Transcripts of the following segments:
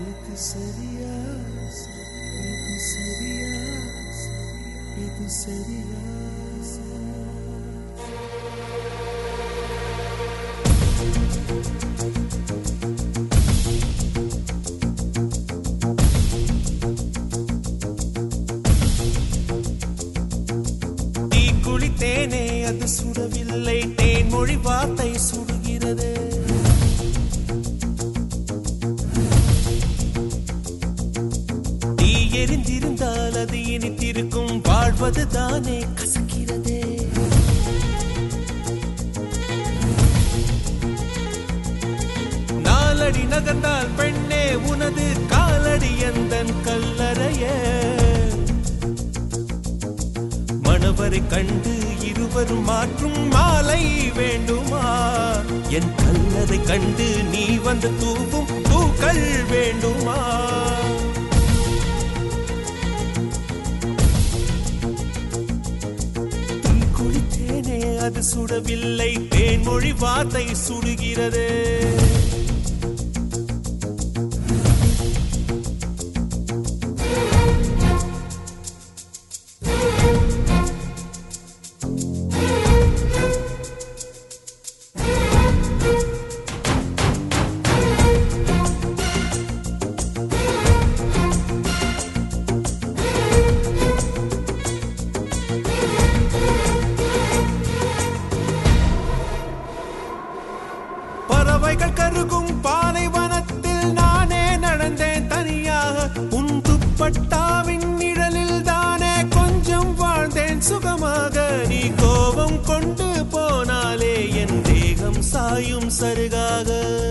இது சரியா இது சரியா இது சரியா தீ குளித்தேனே அது சுடவில்லை தேன்மொழி வார்த்தை சுடுகிறது தீ எரிந்திருந்தால் அது இனித்திருக்கும் வாழ்வது தானே கசக்கிறதே நாலடி நகர்ந்தால் பெண்ணே உனது காலடி எந்தன் கல்லறையே மணவரை கண்டு இருவரும் மாற்றும் மாலை வேண்டுமா என் கல்லறை கண்டு நீ வந்து தூவும் பூக்கள் வேண்டுமா தீ குளித்தேனே அது சுடவில்லை தேன்மொழி வார்த்தை சுடுகிறது பறவைகள் கருகும் பாலைவனத்தில் நானே நடந்தேன் தனியாக உன் துப்பட்டாவின் நிழலில் தானே கொஞ்சம் வாழ்ந்தேன் சுகமாக நீ கோபம் கொண்டு போனாலே என் தேகம் சாயும் சருகாக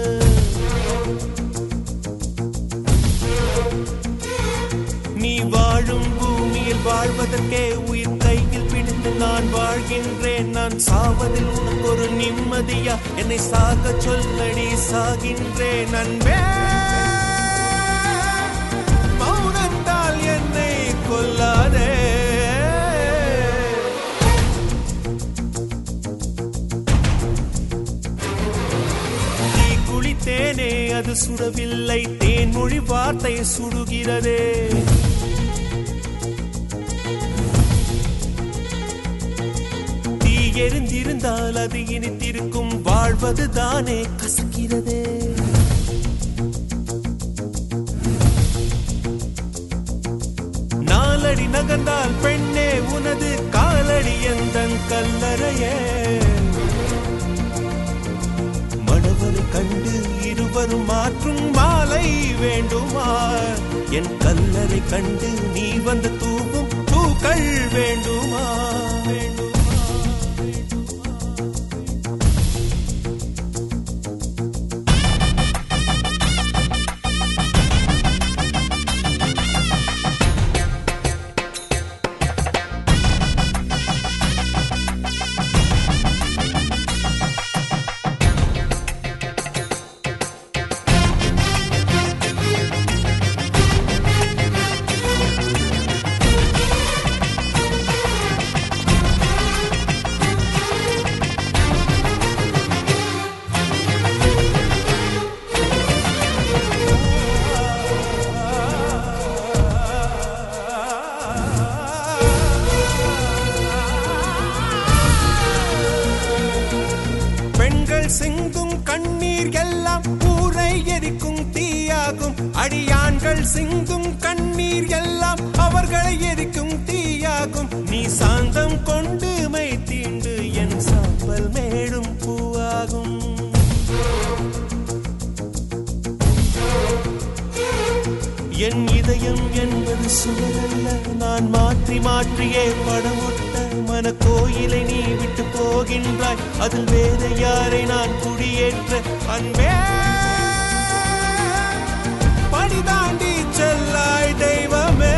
நீ வாழும் பூமியில் வாழ்வதற்கே உயிர் கையில் பிடித்து நான் வாழ்கின்றேன் நான் சாவதில் உனக்கு ஒரு நிம்மதியா என்னை சாக சொல்லடி சாகின்றேன் அன்பே மௌனத்தால் என்னை கொல்லாதே நீ குளித்தேனே அது சுடவில்லை தேன்மொழி வார்த்தை சுடுகிறதே தீ எரிந்திருந்தால் அது இனித்திருக்கும் வாழ்வது தானே கசக்கிறதே நாலடி நகர்ந்தால் பெண்ணே உனது காலடி எந்தன் கல்லறையே மணவரை கண்டு இருவரும் மாற்றும் மாலை வேண்டுமா என் கல்லறை கண்டு நீ வந்து தூவும் பூக்கள் வேண்டுமா வேண்டுமா பெண்கள் சிந்தும் கண்ணீர் எல்லாம் ஊரை எரிக்கும் தீயாகும் அடியாண்கள் சிந்தும் கண்ணீர் எல்லாம் அவர்களை எரிக்கும் தீயாகும் நீ சாந்தம் கொண்டு மை தீண்டு என் சாம்பல் மேடும் பூவாகும் என் இதயம் என்பது சுவரல்ல நான் மாற்றி மாற்றியே படமொட்ட மன கோயிலை நீ விட்டு போகின்றாய் அதில் வேற யாரை நான் குடியேற்ற அன்பே படி தாண்டி செல்லாய் தெய்வமே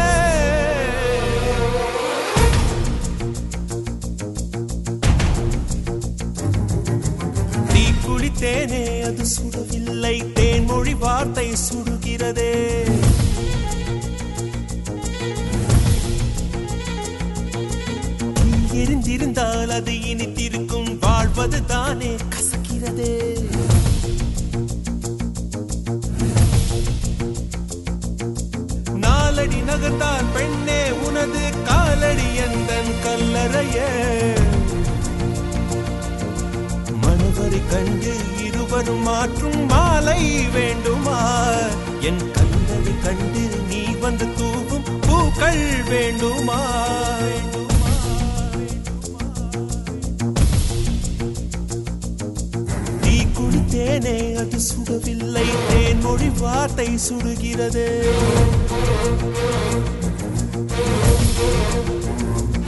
தீ குளித்தேனே அது சுடவில்லை தேன்மொழி வார்த்தை சுடுகிறதே நீ எரிந்திருந்தால் அது இனித்திருக்கும் வாழ்வது தானே கசக்கிறதே கண்டு இருவரும் மாற்றும் மாலை வேண்டுமா என் கண்ணனை கண்டு நீ வந்து தூவும் பூக்கள் வேண்டுமா நீ குடித்தேனே அது சுடவில்லை தேன் மொழி வார்த்தை சுடுகிறது